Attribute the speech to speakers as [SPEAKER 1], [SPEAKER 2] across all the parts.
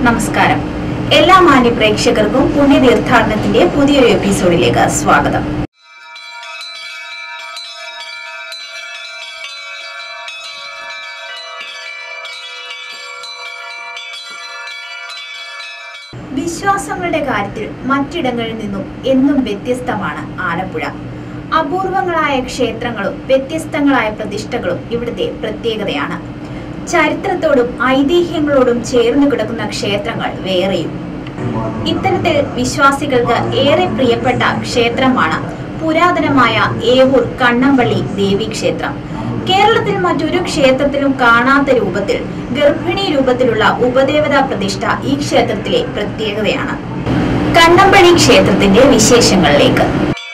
[SPEAKER 1] നമസ്കാരം എല്ലാ മാന്യ പ്രേക്ഷകർക്കും പുണ്യ തീർത്ഥാടനത്തിന്റെ പുതിയൊരു എപ്പിസോഡിലേക്ക് സ്വാഗതം വിശ്വാസങ്ങളുടെ കാര്യത്തിൽ മറ്റിടങ്ങളിൽ നിന്നും എന്നും വ്യത്യസ്തമാണ് ആലപ്പുഴ അപൂർവങ്ങളായ ക്ഷേത്രങ്ങളും വ്യത്യസ്തങ്ങളായ പ്രതിഷ്ഠകളും ഇവിടുത്തെ പ്രത്യേകതയാണ് ചരിത്രത്തോടും ഐതിഹ്യങ്ങളോടും ചേർന്ന് കിടക്കുന്ന ക്ഷേത്രങ്ങൾ വേറെയും ഇത്തരത്തിൽ വിശ്വാസികൾക്ക് ഏറെ പ്രിയപ്പെട്ട ക്ഷേത്രമാണ് പുരാതനമായ ഏവൂർ കണ്ണമ്പള്ളി ദേവി ക്ഷേത്രം കേരളത്തിൽ മറ്റൊരു ക്ഷേത്രത്തിലും കാണാത്ത രൂപത്തിൽ ഗർഭിണി രൂപത്തിലുള്ള ഉപദേവതാ പ്രതിഷ്ഠ ഈ ക്ഷേത്രത്തിലെ പ്രത്യേകതയാണ് കണ്ണമ്പള്ളി ക്ഷേത്രത്തിന്റെ വിശേഷങ്ങളിലേക്ക്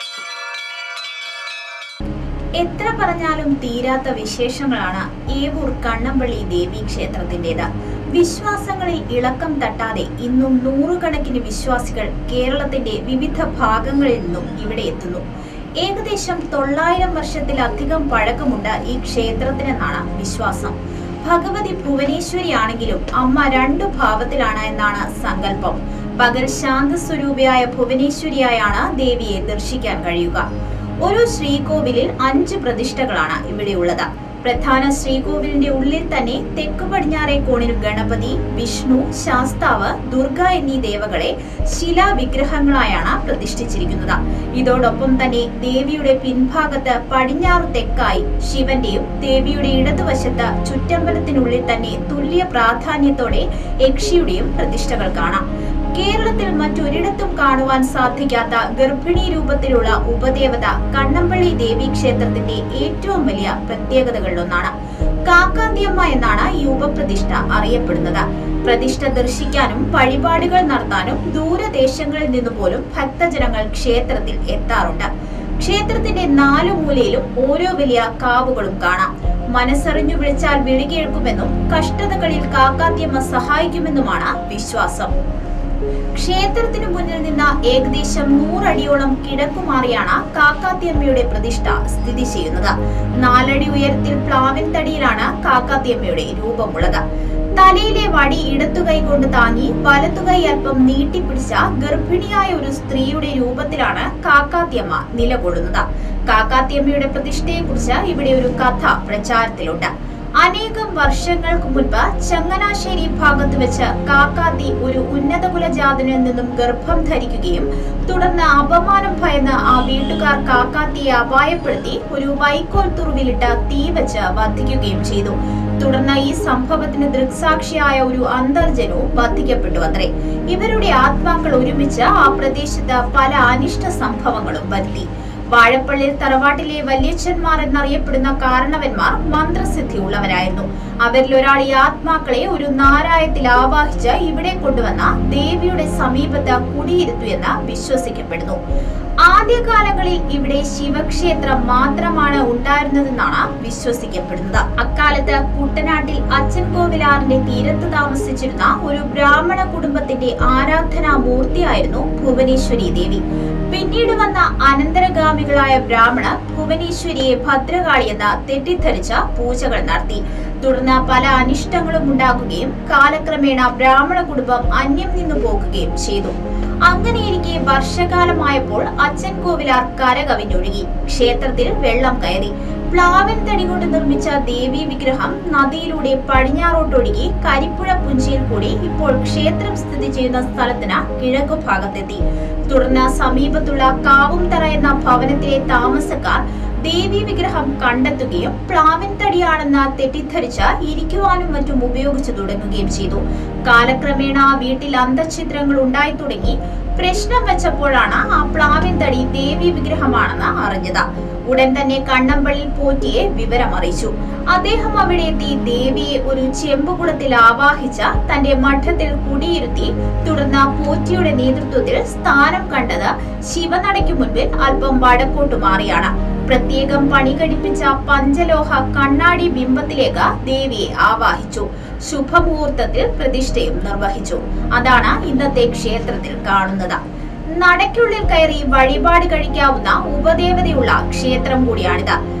[SPEAKER 1] എത്ര പറഞ്ഞാലും തീരാത്ത വിശേഷങ്ങളാണ് ഏവൂർ കണ്ണമ്പള്ളി ദേവി ക്ഷേത്രത്തിൻ്റെത് വിശ്വാസങ്ങളിൽ ഇളക്കം തട്ടാതെ ഇന്നും നൂറുകണക്കിന് വിശ്വാസികൾ കേരളത്തിന്റെ വിവിധ ഭാഗങ്ങളിൽ നിന്നും ഇവിടെ എത്തുന്നു ഏകദേശം തൊള്ളായിരം വർഷത്തിലധികം പഴക്കമുണ്ട് ഈ ക്ഷേത്രത്തിനെന്നാണ് വിശ്വാസം ഭഗവതി ഭുവനേശ്വരി ആണെങ്കിലും അമ്മ രണ്ടു ഭാവത്തിലാണ് എന്നാണ് സങ്കല്പം പകൽ ശാന്തസ്വരൂപിയായ ഭുവനേശ്വരിയായാണ് ദേവിയെ ദർശിക്കാൻ കഴിയുക ഒരു ശ്രീകോവിലിൽ അഞ്ച് പ്രതിഷ്ഠകളാണ് ഇവിടെയുള്ളത് പ്രധാന ശ്രീകോവിലിന്റെ ഉള്ളിൽ തന്നെ തെക്കു പടിഞ്ഞാറേ കോണിൽ ഗണപതി വിഷ്ണു ശാസ്താവ് ദുർഗ എന്നീ ദേവകളെ ശിലാവിഗ്രഹങ്ങളായാണ് പ്രതിഷ്ഠിച്ചിരിക്കുന്നത് ഇതോടൊപ്പം തന്നെ ദേവിയുടെ പിൻഭാഗത്ത് പടിഞ്ഞാറ് തെക്കായി ശിവന്റെയും ദേവിയുടെ ഇടതുവശത്ത് ചുറ്റമ്പലത്തിനുള്ളിൽ തന്നെ തുല്യ പ്രാധാന്യത്തോടെ യക്ഷിയുടെയും പ്രതിഷ്ഠകൾ കാണാം കേരളത്തിൽ മറ്റൊരിടത്തും കാണുവാൻ സാധിക്കാത്ത ഗർഭിണി രൂപത്തിലുള്ള ഉപദേവത കണ്ണമ്പള്ളി ദേവി ക്ഷേത്രത്തിന്റെ ഏറ്റവും വലിയ പ്രത്യേകതകളിലൊന്നാണ് കാക്കാന്തിയമ്മ എന്നാണ് ഈ ഉപപ്രതിഷ്ഠ അറിയപ്പെടുന്നത് പ്രതിഷ്ഠ ദർശിക്കാനും വഴിപാടുകൾ നടത്താനും ദൂരദേശങ്ങളിൽ നിന്നു പോലും ഭക്തജനങ്ങൾ ക്ഷേത്രത്തിൽ എത്താറുണ്ട് ക്ഷേത്രത്തിന്റെ നാലു മൂലയിലും ഓരോ വലിയ കാവുകളും കാണാം മനസ്സറിഞ്ഞു വിളിച്ചാൽ വിളി കേൾക്കുമെന്നും കഷ്ടതകളിൽ കാക്കാത്തിയമ്മ സഹായിക്കുമെന്നുമാണ് വിശ്വാസം ക്ഷേത്രത്തിനു മുന്നിൽ നിന്ന് ഏകദേശം നൂറടിയോളം കിഴക്കുമാറിയാണ് കാക്കാത്തിയമ്മയുടെ പ്രതിഷ്ഠ സ്ഥിതി ചെയ്യുന്നത് നാലടി ഉയരത്തിൽ പ്ലാവിൻ തടിയിലാണ് കാക്കാത്തിയമ്മയുടെ രൂപമുള്ളത് തലയിലെ വടി ഇടത്തുകൈ കൊണ്ട് താങ്ങി വലത്തുകൈ അല്പം നീട്ടിപ്പിടിച്ച ഗർഭിണിയായ ഒരു സ്ത്രീയുടെ രൂപത്തിലാണ് കാക്കാത്തിയമ്മ നിലകൊള്ളുന്നത് കാക്കാത്തിയമ്മയുടെ പ്രതിഷ്ഠയെക്കുറിച്ച് ഇവിടെ ഒരു കഥ പ്രചാരത്തിലുണ്ട് അനേകം വർഷങ്ങൾക്ക് മുൻപ് ചങ്ങനാശ്ശേരി ഭാഗത്ത് വെച്ച് കാക്കാത്തി ഒരു ഉന്നത കുലജാതനിൽ നിന്നും ഗർഭം ധരിക്കുകയും തുടർന്ന് അപമാനം ഭയന്ന് ആ വീട്ടുകാർ കാക്കാത്തിയെ അപായപ്പെടുത്തി ഒരു വൈക്കോൽ തുറുവിലിട്ട് തീ വെച്ച് വധിക്കുകയും ചെയ്തു തുടർന്ന് ഈ സംഭവത്തിന് ദൃക്സാക്ഷിയായ ഒരു അന്തർജനവും വധിക്കപ്പെട്ടു അത്രേ ഇവരുടെ ആത്മാക്കൾ ഒരുമിച്ച് ആ പ്രദേശത്ത് പല അനിഷ്ട സംഭവങ്ങളും വരുത്തി വാഴപ്പള്ളിയിൽ തറവാട്ടിലെ വല്യച്ഛന്മാർ എന്നറിയപ്പെടുന്ന കാരണവന്മാർ മന്ത്രസിദ്ധി ഉള്ളവരായിരുന്നു അവരിൽ ഒരാൾ ഈ ആത്മാക്കളെ ഒരു നാരായത്തിൽ ആവാഹിച്ച് ഇവിടെ കൊണ്ടുവന്ന ദേവിയുടെ സമീപത്ത് കുടിയിരുത്തു എന്ന് വിശ്വസിക്കപ്പെടുന്നു ആദ്യകാലങ്ങളിൽ ഇവിടെ ശിവക്ഷേത്രം മാത്രമാണ് ഉണ്ടായിരുന്നതെന്നാണ് വിശ്വസിക്കപ്പെടുന്നത് അക്കാലത്ത് കുട്ടനാട്ടിൽ അച്ഛൻ കോവിലാറിന്റെ തീരത്ത് താമസിച്ചിരുന്ന ഒരു ബ്രാഹ്മണ കുടുംബത്തിന്റെ ആരാധനാ മൂർത്തിയായിരുന്നു ഭുവനേശ്വരി ദേവി പിന്നീട് വന്ന അനന്തരഗാമികളായ ബ്രാഹ്മണർ ഭുവനേശ്വരിയെ ഭദ്രകാളി എന്ന് തെറ്റിദ്ധരിച്ച പൂജകൾ നടത്തി തുടർന്ന് പല അനിഷ്ടങ്ങളും ഉണ്ടാകുകയും കാലക്രമേണ ബ്രാഹ്മണ കുടുംബം അന്യം നിന്നു പോകുകയും ചെയ്തു അങ്ങനെയിരിക്കെ വർഷകാലമായപ്പോൾ അച്ഛൻ കോവിലാർ കരകവിഞ്ഞൊഴുകി ക്ഷേത്രത്തിൽ വെള്ളം കയറി പ്ലാവൻ തടി കൊണ്ട് നിർമ്മിച്ച ദേവി വിഗ്രഹം നദിയിലൂടെ പടിഞ്ഞാറോട്ടൊഴുകി കരിപ്പുഴ പുഞ്ചയിൽ കൂടി ഇപ്പോൾ ക്ഷേത്രം സ്ഥിതി ചെയ്യുന്ന സ്ഥലത്തിന് കിഴക്കു ഭാഗത്തെത്തി തുടർന്ന് സമീപത്തുള്ള കാവുംതറ എന്ന ഭവനത്തിലെ താമസക്കാർ ദേവി വിഗ്രഹം കണ്ടെത്തുകയും പ്ലാവിൻ തടിയാണെന്ന് തെറ്റിദ്ധരിച്ച് ഇരിക്കുവാനും മറ്റും ഉപയോഗിച്ചു തുടങ്ങുകയും ചെയ്തു കാലക്രമേണ ആ വീട്ടിൽ അന്തഛിദ്രങ്ങൾ ഉണ്ടായി തുടങ്ങി പ്രശ്നം വെച്ചപ്പോഴാണ് ആ പ്ലാവിൻ തടി ദേവി വിഗ്രഹമാണെന്ന് അറിഞ്ഞത് ഉടൻ തന്നെ കണ്ണമ്പള്ളിൽ പോറ്റിയെ വിവരം അറിയിച്ചു അദ്ദേഹം അവിടെ എത്തി ദേവിയെ ഒരു ചെമ്പുകുളത്തിൽ ആവാഹിച്ച തന്റെ മഠത്തിൽ കുടിയിരുത്തി തുടർന്ന് പോറ്റിയുടെ നേതൃത്വത്തിൽ സ്ഥാനം കണ്ടത് ശിവനടയ്ക്ക് മുൻപിൽ അല്പം വടക്കോട്ട് മാറിയാണ് പ്രത്യേകം പണി കഴിപ്പിച്ച പഞ്ചലോഹ കണ്ണാടി ബിംബത്തിലേക്ക് ദേവിയെ ആവാഹിച്ചു ശുഭമുഹൂർത്തത്തിൽ പ്രതിഷ്ഠയും നിർവഹിച്ചു അതാണ് ഇന്നത്തെ ക്ഷേത്രത്തിൽ കാണുന്നത് നടയ്ക്കുള്ളിൽ കയറി വഴിപാട് കഴിക്കാവുന്ന ഉപദേവതയുള്ള ക്ഷേത്രം കൂടിയാണിത്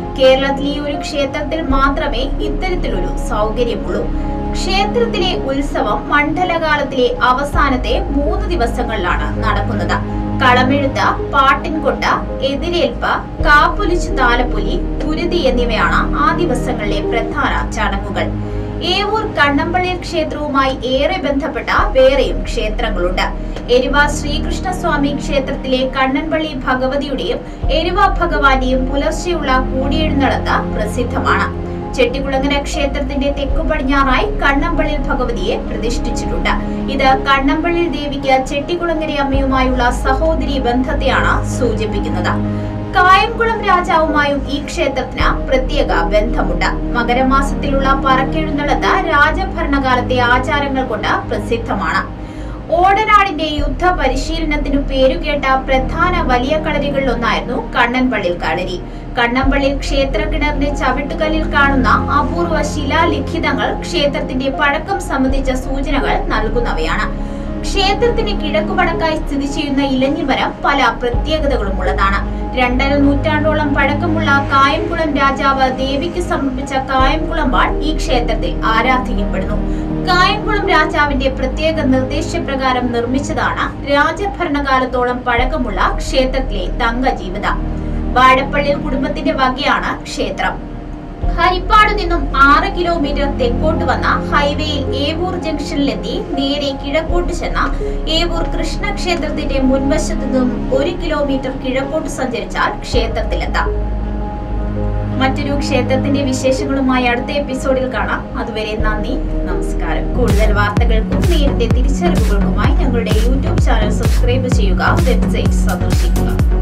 [SPEAKER 1] കേരളത്തിലെ ഈ ഒരു ക്ഷേത്രത്തിൽ മാത്രമേ ഇത്തരത്തിലൊരു സൗകര്യമുള്ളൂ ക്ഷേത്രത്തിലെ ഉത്സവം മണ്ഡലകാലത്തിലെ അവസാനത്തെ മൂന്ന് ദിവസങ്ങളിലാണ് നടക്കുന്നത് കളമെഴുത്ത് പാട്ടിൻകൊട്ട എതിരേൽപ്പ് കാപ്പൊലിച്ചു താലപ്പൊലി കുരുതി എന്നിവയാണ് ആ ദിവസങ്ങളിലെ പ്രധാന ചടങ്ങുകൾ ഏവൂർ കണ്ണമ്പള്ളി ക്ഷേത്രവുമായി ഏറെ ബന്ധപ്പെട്ട വേറെയും ക്ഷേത്രങ്ങളുണ്ട് എരുവ ശ്രീകൃഷ്ണസ്വാമി ക്ഷേത്രത്തിലെ കണ്ണൻപള്ളി ഭഗവതിയുടെയും എരുവ ഭഗവാന്റെയും പുലർച്ചെയുള്ള കൂടിയെഴുന്നള്ളത്ത് പ്രസിദ്ധമാണ് ചെട്ടികുളങ്ങര ക്ഷേത്രത്തിന്റെ തെക്കു പടിഞ്ഞാറായി കണ്ണമ്പള്ളി ഭഗവതിയെ പ്രതിഷ്ഠിച്ചിട്ടുണ്ട് ഇത് കണ്ണമ്പള്ളി ദേവിക്ക് ചെട്ടികുളങ്ങര അമ്മയുമായുള്ള സഹോദരി ബന്ധത്തെയാണ് സൂചിപ്പിക്കുന്നത് കായംകുളം രാജാവുമായും ഈ ക്ഷേത്രത്തിന് പ്രത്യേക ബന്ധമുണ്ട് മകരമാസത്തിലുള്ള പറക്കെഴുന്നള്ളത്ത് രാജഭരണകാലത്തെ ആചാരങ്ങൾ കൊണ്ട് പ്രസിദ്ധമാണ് ഓടനാടിന്റെ യുദ്ധ പരിശീലനത്തിനു പേരുകേട്ട പ്രധാന വലിയ കളരികളിലൊന്നായിരുന്നു കണ്ണൻപള്ളിൽ കളരി കണ്ണമ്പള്ളിൽ ക്ഷേത്ര കിണറിന്റെ ചവിട്ടുകല്ലിൽ കാണുന്ന അപൂർവ ശിലാലിഖിതങ്ങൾ ക്ഷേത്രത്തിന്റെ പഴക്കം സംബന്ധിച്ച സൂചനകൾ നൽകുന്നവയാണ് ക്ഷേത്രത്തിന് കിഴക്കുപടക്കായി സ്ഥിതി ചെയ്യുന്ന ഇലഞ്ഞിമരം പല പ്രത്യേകതകളും ഉള്ളതാണ് രണ്ടര നൂറ്റാണ്ടോളം പഴക്കമുള്ള കായംകുളം രാജാവ് ദേവിക്ക് സമർപ്പിച്ച കായംകുളമ്പാൾ ഈ ക്ഷേത്രത്തിൽ ആരാധിക്കപ്പെടുന്നു കായംകുളം രാജാവിന്റെ പ്രത്യേക നിർദ്ദേശപ്രകാരം നിർമ്മിച്ചതാണ് രാജഭരണകാലത്തോളം പഴക്കമുള്ള ക്ഷേത്രത്തിലെ തങ്കജീവിത വാഴപ്പള്ളിൽ കുടുംബത്തിന്റെ വകയാണ് ക്ഷേത്രം ഹരിപ്പാട് നിന്നും ആറ് കിലോമീറ്റർ തെക്കോട്ട് വന്ന ഹൈവേയിൽ ഏവൂർ ജംഗ്ഷനിലെത്തി നേരെ കിഴക്കോട്ട് ചെന്ന ഏവൂർ കൃഷ്ണ ക്ഷേത്രത്തിന്റെ മുൻവശത്തു നിന്നും ഒരു കിലോമീറ്റർ കിഴക്കോട്ട് സഞ്ചരിച്ചാൽ ക്ഷേത്രത്തിലെത്താം മറ്റൊരു ക്ഷേത്രത്തിന്റെ വിശേഷങ്ങളുമായി അടുത്ത എപ്പിസോഡിൽ കാണാം അതുവരെ നന്ദി നമസ്കാരം കൂടുതൽ വാർത്തകൾക്കും നേരത്തെ തിരിച്ചറിവുകൾക്കുമായി ഞങ്ങളുടെ യൂട്യൂബ് ചാനൽ സബ്സ്ക്രൈബ് ചെയ്യുക വെബ്സൈറ്റ് സന്ദർശിക്കുക